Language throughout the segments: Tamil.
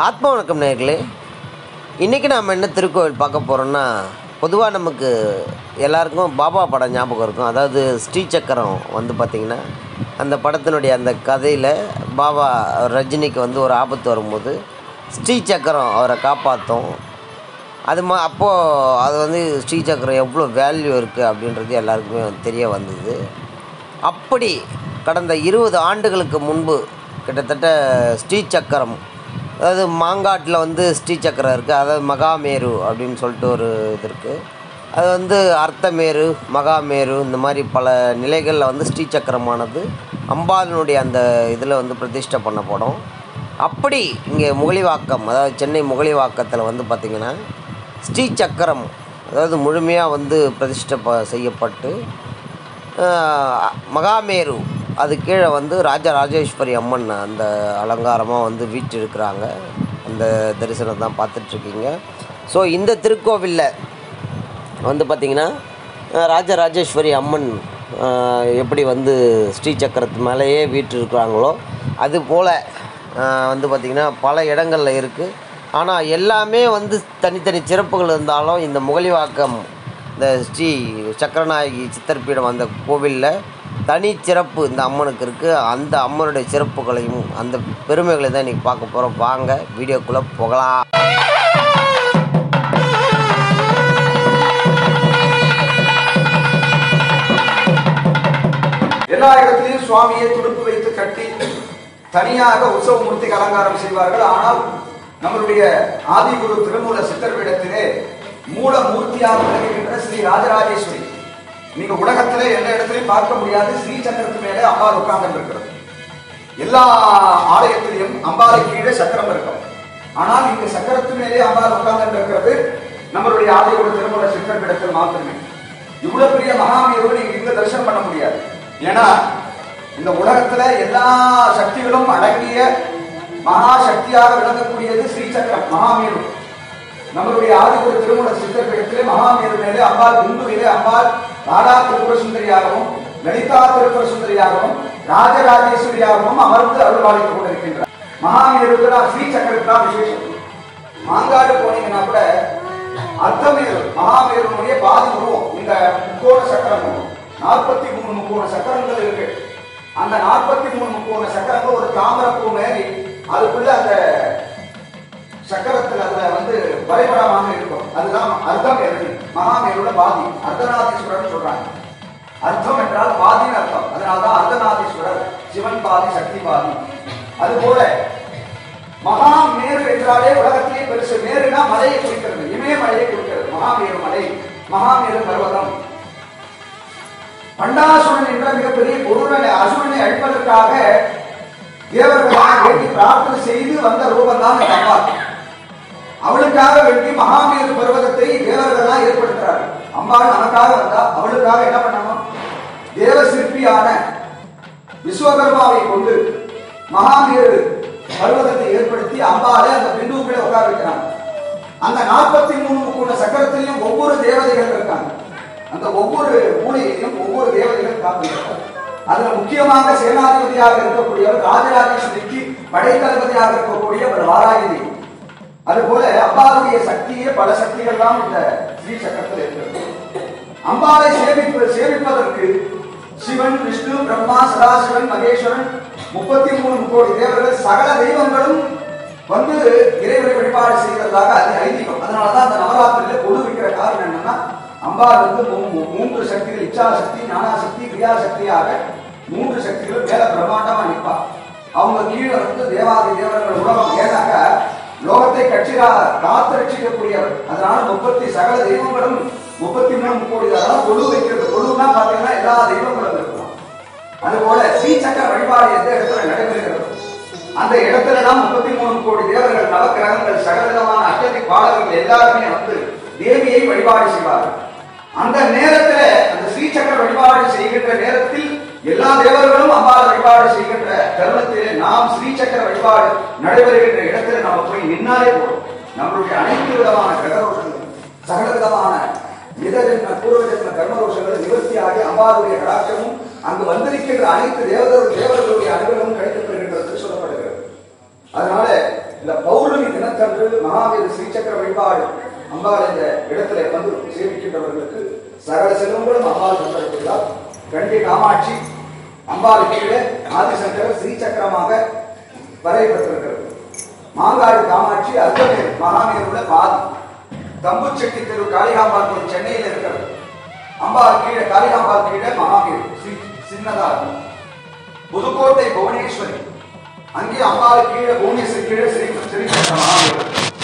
ஆத்ம வணக்கம் நேர்களே இன்றைக்கி நாம் என்ன திருக்கோவில் பார்க்க போகிறோம்னா பொதுவாக நமக்கு எல்லாருக்கும் பாபா படம் ஞாபகம் இருக்கும் அதாவது ஸ்ரீசக்கரம் வந்து பார்த்திங்கன்னா அந்த படத்தினுடைய அந்த கதையில் பாபா ரஜினிக்கு வந்து ஒரு ஆபத்து வரும்போது ஸ்ரீசக்கரம் அவரை காப்பாற்றும் அது மா அப்போது அது வந்து ஸ்ரீசக்கரம் எவ்வளோ வேல்யூ இருக்குது அப்படின்றது எல்லாருக்குமே தெரிய வந்தது அப்படி கடந்த இருபது ஆண்டுகளுக்கு முன்பு கிட்டத்தட்ட ஸ்ரீசக்கரம் அதாவது மாங்காட்டில் வந்து ஸ்ரீசக்கரம் இருக்குது அதாவது மகாமேரு அப்படின்னு சொல்லிட்டு ஒரு இது இருக்குது அது வந்து அர்த்தமேரு மகாமேரு இந்த மாதிரி பல நிலைகளில் வந்து ஸ்ரீசக்கரமானது அம்பாளினுடைய அந்த இதில் வந்து பிரதிஷ்டை பண்ணப்படும் அப்படி இங்கே முகலிவாக்கம் அதாவது சென்னை முகலிவாக்கத்தில் வந்து பார்த்திங்கன்னா ஸ்ரீசக்கரம் அதாவது முழுமையாக வந்து பிரதிஷ்டை ப செய்யப்பட்டு ஆஹ், மகாமேரு அது கீழே வந்து ராஜராஜேஸ்வரி அம்மன் அந்த அலங்காரமாக வந்து வீற்றிருக்கிறாங்க அந்த தரிசனம் தான் பார்த்துட்ருக்கீங்க ஸோ இந்த திருக்கோவிலில் வந்து பார்த்திங்கன்னா அஹ், ராஜராஜேஸ்வரி அம்மன் அஹ், எப்படி வந்து ஸ்ரீசக்கரத்து மேலேயே வீற்றிருக்கிறாங்களோ அது போல் வந்து பார்த்திங்கன்னா பல இடங்களில் இருக்குது ஆனால் எல்லாமே வந்து தனித்தனி சிறப்புகள் இருந்தாலும் இந்த முகலிவாக்கம் இந்த ஸ்ரீ சக்கரநாயகி சித்தர்பீடம் அந்த கோவிலில் தனி சிறப்பு இந்த அம்மனுக்கு இருக்குது அந்த அம்மனுடைய சிறப்புகளையும் அந்த பெருமைகளை தான் இன்றைக்கி பார்க்க போகிறோம் வாங்க வீடியோக்குள்ளே போகலாம் எல்லா இடத்திலையும் சுவாமியை துடுப்பு வைத்து கட்டி தனியாக உற்சவ மூர்த்திக்கு அலங்காரம் செய்வார்கள் ஆனால் நம்மளுடைய ஆதிகுரு திருமூல சித்தர் பீடத்திலே மூல மூர்த்தியாக விளங்குகின்ற ஸ்ரீ ராஜராஜேஸ்வரி நீங்க உலகத்திலே எந்த இடத்திலையும் பார்க்க முடியாது ஸ்ரீ சக்கரத்து மேலே அம்பாள் உட்கார்ந்து இருக்கிறது எல்லா ஆலயத்திலையும் அம்பாலை கீழே சக்கரம் இருக்கும் ஆனால் இங்கு சக்கரத்து மேலே அம்பாள் உட்கார்ந்து இருக்கிறது நம்மளுடைய ஆதிகுரு திருமூல சித்தர் பீடத்தில் மாத்திரமே இவ்வளவு பெரிய மகாமேருவை நீங்க இங்க தரிசனம் பண்ண முடியாது ஏன்னா இந்த உலகத்துல எல்லா சக்திகளும் அடங்கிய மகா சக்தியாக விளங்கக்கூடியது ஸ்ரீசக்கரம் மகாமேரு நம்மளுடைய ஆதிபுர திருமண சித்தப்பீடத்திலே மகாமேரு மேலே அம்பாள் இந்துவிலே அம்பாள் ராடா திருப்புர சுந்தரியாகவும் லலிதா திருப்புர சுந்தரியாகவும் ராஜராஜேஸ்வரியாகவும் அமர்ந்து அருள்வாளித்துக் கொண்டிருக்கின்றார் மகாமேருக்கு தான் ஸ்ரீசக்கரத்துக்கு தான் விசேஷம் மாங்காடு போனீங்கன்னா கூட அர்த்தமேரு மகாமேருடைய பாதி உருவம் இந்த முக்கோண சக்கரம் நாற்பத்தி மூணு முக்கோண சக்கரங்கள் இருக்கு அந்த நாற்பத்தி மூணு முக்கோண சக்கரங்கள் ஒரு தாமரப்பூ மேரி அதுக்குள்ள அந்த சக்கரத்துல அதுல வந்து வரைபடமாக இருக்கும் அதுதான் அர்த்தம் எழுதி மகாமேருட பாதி அர்த்தநாதீஸ்வரர் சொல்றாங்க அர்த்தம் என்றால் பாதின்னு அர்த்தம் அதனால்தான் அர்த்தநாதீஸ்வரர் சிவன் பாதி சக்தி பாதி அது போல மகா மேரு என்றாலே உலகத்திலே பெருசு மேருனா மலையை குறிக்கிறது இமயமலையை குறிக்கிறது மகாமேரு மலை மகாமேரு பர்வதம் பண்டாசுரன் என்ற மிகப்பெரிய கொடூரனை அசுரனை அழிப்பதற்காக தேவர்களால் வேண்டி பிரார்த்தனை செய்து வந்த ரூபம் தான் இந்த அம்பாள் அவளுக்காக வேண்டி மகாமேரு பர்வதத்தை தேவர்கள்லாம் ஏற்படுத்துறார்கள் அம்பாள் நமக்காக வந்தா அவளுக்காக என்ன பண்ணணும் தேவ சிற்பியான விஸ்வகர்மாவை கொண்டு மகாமேரு பர்வதத்தை ஏற்படுத்தி அம்பாளை அந்த பிந்துக்களை உட்கார வைக்கிறாங்க அந்த நாற்பத்தி மூணு முக்கூட சக்கரத்திலையும் ஒவ்வொரு தேவதைகள் இருக்காங்க அந்த ஒவ்வொரு மூலையிலையும் ஒவ்வொரு தேவதைகள் காத்திருக்கிறார் அதுல முக்கியமாக சேனாதிபதியாக இருக்கக்கூடியவர் ராஜராஜேஸ்வரிக்கு படைத்தளபதியாக இருக்கக்கூடியவர் வாராயுதி அதுபோல அம்பாளுடைய சக்தியே பல சக்திகள்லாம் இந்த ஸ்ரீ சக்கரத்தில் இருக்கிறது அம்பாளை சேமிப்பு சேமிப்பதற்கு சிவன் விஷ்ணு பிரம்மா சதாசிவன் மகேஸ்வரன் முப்பத்தி மூணு கோடி தேவர்கள் சகல தெய்வங்களும் வந்து இறைவனை வழிபாடு செய்கிறதாக அது ஐதீகம் அதனாலதான் அந்த நவராத்திரியில கொடு வைக்கிற காரணம் என்னன்னா அம்பாள் வந்து மூ- மூ- மூன்று சக்திகள் இச்சா சக்தி ஞானா சக்தி கிரியா சக்தியாக மூன்று சக்திகள் மேல பிரம்மாண்டமா நிற்பா அவங்க கீழே வந்து தேவாதி தேவர்கள் உலகம் ஏனாக்க லோகத்தை கட்சிரா காத்து ரட்சிக்கக்கூடியவர் அதனால முப்பத்தி சகல தெய்வங்களும் முப்பத்தி மூணு கோடி அதனால கொடு வைக்கிறது கொழுனா பாத்தீங்கன்னா எல்லா தெய்வங்களும் இருக்கலாம் அதுபோல ஸ்ரீசக்கர வழிபாடு எந்த இடத்துல நடைபெறுகிறது அந்த இடத்துல தான் முப்பத்தி மூணு கோடி தேவர்கள் நவக்கிரகங்கள் சகலவிதமான அஷ்டதி பாடல்கள் எல்லாருமே வந்து தேவியை வழிபாடு செய்வார்கள் அந்த நேரத்துல அந்த ஸ்ரீசக்கர வழிபாடு செய்கின்ற நேரத்தில் எல்லா தேவர்களும் அம்பாள் வழிபாடு செய்கின்ற தருணத்திலே நாம் ஸ்ரீசக்கர வழிபாடு நடைபெறுகின்ற இடத்துல நம்ம போய் நின்னாலே போதும் நம்மளுடைய அனைத்து விதமான கிரகரோஷங்கள் சகல விதமான மித ஜென்ம பூர்வ ஜென்ம கர்மரோஷங்கள் நிவர்த்தியாகி அம்பாளுடைய கடாட்சமும் அங்கு வந்திருக்கின்ற அனைத்து தேவதர் தேவர்களுடைய அனுகிரகமும் கிடைக்கப் பெறுகின்றது சொல்லப்படுகிறது அதனால இந்த பௌர்ணமி தினத்தன்று மகாவீர ஸ்ரீசக்கர வழிபாடு அம்பாள் இந்த இடத்துல வந்து சேவிக்கின்றவர்களுக்கு சகல செல்வங்களும் அம்பாள் தந்திருக்கிறார் கண்டி காமாட்சி அம்பாள் கீழே ஆதிசங்கர ஸ்ரீசக்கரமாக வரையப்பட்டிருக்கிறது மாங்காடு காமாட்சி அர்த்தமேர் மகாமேருள்ள பாதி தம்புச்செட்டி தெரு காளிகாம்பாள் கோயில் சென்னையில் இருக்கிறது அம்பாள் கீழே காளிகாம்பாள் கீழே மகாமேரு ஸ்ரீ சின்னதா இருக்கும் புதுக்கோட்டை புவனேஸ்வரி அங்கே அம்பாள் கீழே புவனேஸ்வரி கீழே ஸ்ரீ ஸ்ரீசக்கர மகாமேரு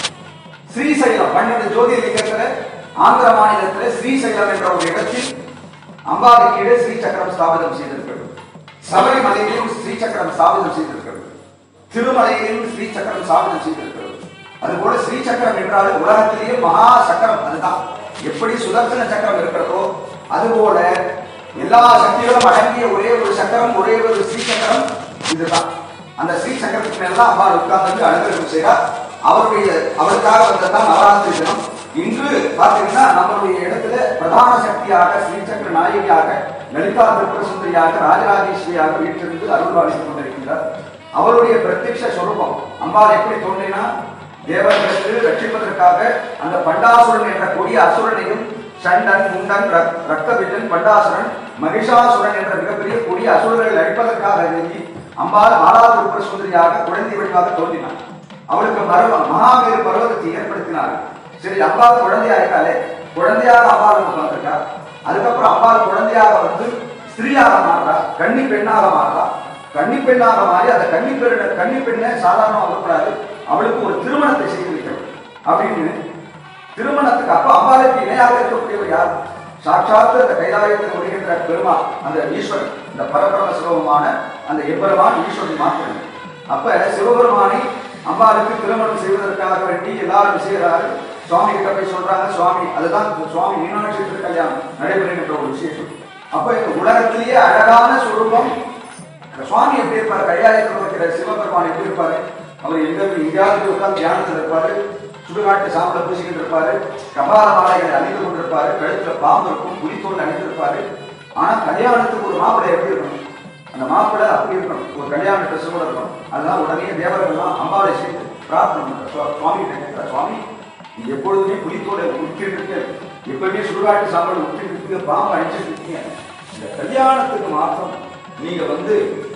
ஸ்ரீசைலம் பன்னெண்டு ஜோதிர்லிங்கத்துல ஆந்திர மாநிலத்தில் ஸ்ரீசைலம் என்ற ஒரு இடத்தில் அம்பாள் கீழே ஸ்ரீசக்கரம் ஸ்தாபிதம் செய்திருக்கிறது சபரிமலையிலும் ஸ்ரீசக்கரம் ஸ்தாபிதம் செய்திருக்கிறது திருமலையிலும் ஸ்ரீசக்கரம் ஸ்தாபிதம் செய்திருக்கிறது அதுபோல ஸ்ரீசக்கரம் என்றால் உலகத்திலேயே மகா சக்கரம் அதுதான் எப்படி சுதர்சன சக்கரம் இருக்கிறதோ அதுபோல எல்லா சக்திகளும் அடங்கிய ஒரே ஒரு சக்கரம் ஒரே ஒரு ஸ்ரீசக்கரம் இதுதான் அந்த ஸ்ரீ சக்கரத்துக்கு மேல தான் அம்பாள் உட்கார்ந்து அனுகிரகம் செய்கிறார் அவருடைய அவருக்காக வந்ததான் நவராத்திரி தினம் இன்று பார்த்தீங்கன்னா நம்மளுடைய இடத்துல பிரதான சக்தியாக ஸ்ரீசக்கர நாயகியாக லலிதா திரிபுர சுந்தரியாக ராஜராஜேஸ்வரியாக வீட்டிலிருந்து அருள்வாளித்துக் கொண்டிருக்கிறார் அவருடைய பிரத்யக்ஷ சொரூபம் அம்பாள் எப்படி தோன்றினா தேவர்களுக்கு ரட்சிப்பதற்காக அந்த பண்டாசுரன் என்ற கொடிய அசுரனையும் சண்டன் முண்டன் ரக்- ரக்தபிட்டன் பண்டாசுரன் மகிஷாசுரன் என்ற மிகப்பெரிய கொடிய அசுரர்களை அழிப்பதற்காக வேண்டி அம்பாள் மாலா திரிபுர சுந்தரியாக குழந்தை வடிவாக தோன்றினார் அவளுக்கு பருவம் மகாவீர பருவத்தை ஏற்படுத்தினார் சரி அம்பாள் குழந்தையா இருக்காளே குழந்தையாக அம்பாள் வந்திருக்கா அதுக்கப்புறம் அம்பாள் குழந்தையாக வந்து ஸ்திரீயாக மாறுறா கன்னி பெண்ணாக மாறுறா கன்னி பெண்ணாக மாறி அந்த கன்னி பெண்ண கன்னி பெண்ணை சாதாரணமாக வரக்கூடாது அவளுக்கு ஒரு திருமணத்தை செய்து வைக்கணும் அப்படின்னு திருமணத்துக்கு அப்ப அம்பாளுக்கு இணையாக இருக்கக்கூடியவர் யார் சாட்சாத்து அந்த கைலாயத்தில் வருகின்ற பெருமாள் அந்த ஈஸ்வரன் இந்த பரபிரம சிவபெருமான அந்த எம்பெருமான் ஈஸ்வரன் மாத்திரம் அப்ப சிவபெருமானை அம்பாளுக்கு திருமணம் செய்வதற்காக வேண்டி எல்லாரும் செய்கிறாரு சுவாமி கிட்ட போய் சொல்றாங்க சுவாமி அதுதான் இந்த சுவாமி மீனாட்சி திருக்கல்யாணம் நடைபெறுகின்ற ஒரு விசேஷம் அப்ப இந்த உலகத்திலேயே அழகான சுரூபம் அந்த சுவாமி எப்படி இருப்பார் கையாயத்தில் இருக்கிற சிவபெருமான் எப்படி இருப்பாரு அவர் எங்க எங்கேயாவது உட்கார்ந்து தியானத்தில் இருப்பாரு சுடுகாட்டு சாம்பலை பூசிக்கிட்டு இருப்பாரு கபால மாலைகளை அணிந்து கொண்டிருப்பாரு கழுத்துல பாம்பு இருக்கும் புலித்தோல் அணிந்திருப்பாரு ஆனா கல்யாணத்துக்கு ஒரு மாப்பிள்ளை எப்படி இருக்கணும் அந்த மாப்பிள்ளை அப்படி இருக்கணும் ஒரு கல்யாண ட்ரெஸ் கூட இருக்கணும் அதெல்லாம் உடனே தேவர்கள்லாம் அம்பாவை சேர்த்து பிரார்த்தனை பண்றாங்க. சுவா- சுவாமி கிட்ட கேட்கிறார், சுவாமி நீ எப்பொழுதுமே புலித்தோலை உடுத்திட்டு இருக்க எப்பவுமே சுடுகாட்டு சாம்பல் உடுத்திட்டு இருக்கீங்க பாம்பு அணிச்சிட்டு இருக்கீங்க இந்த கல்யாணத்துக்கு மாத்திரம் நீங்க வந்து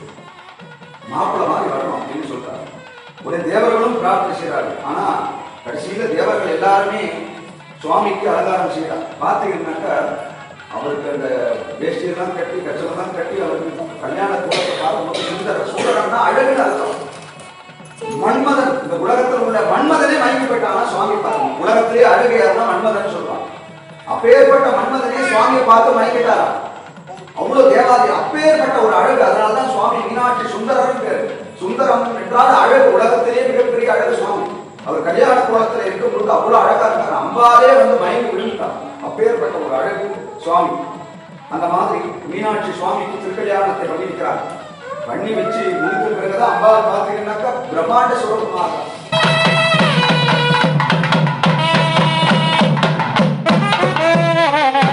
மாப்பிள்ளை மாதிரி வரணும் அப்படின்னு சொல்றாரு உடனே தேவர்களும் பிரார்த்தனை செய்கிறார்கள் ஆனா கடைசியில தேவர்கள் எல்லாருமே சுவாமிக்கு அலங்காரம் செய்யறாங்க பார்த்தீங்கன்னாக்கா அவருக்கு அந்த வேஷ்டியெல்லாம் கட்டி கச்சமெல்லாம் கட்டி அவருக்கு கல்யாண கோலத்தை பார்க்கும்போது சுந்தர சுந்தரம்னா அழகுன்னு அர்த்தம் மன்மதன் இந்த உலகத்தில் உள்ள மன்மதனே மயங்கி போயிட்டானா சுவாமி பார்க்கணும் உலகத்திலே அழகு யாருன்னா மன்மதன் சொல்றான் அப்பேற்பட்ட மன்மதனே சுவாமியை பார்த்து மயங்கிட்டாராம் அவ்வளவு தேவாதி அப்பேற்பட்ட ஒரு அழகு அதனாலதான் சுவாமி மீனாட்சி சுந்தரன் பேரு சுந்தரம் என்றால் அழகு உலகத்திலே மிகப்பெரிய அழகு சுவாமி அவர் கல்யாண கோலத்துல இருக்கும்போது அவ்வளவு அழகா இருக்கார் அம்பாலே வந்து மயங்கி விழுந்துட்டார் அப்பேற்பட்ட ஒரு அழகு சுவாமி அந்த மாதிரி மீனாட்சி சுவாமிக்கு திருக்கல்யாணத்தை பண்ணியிருக்கிறார் பண்ணி வச்சு முடித்த பிறகுதான் அம்பாவை பார்த்தீங்கன்னாக்கா பிரம்மாண்ட சுரூபமாக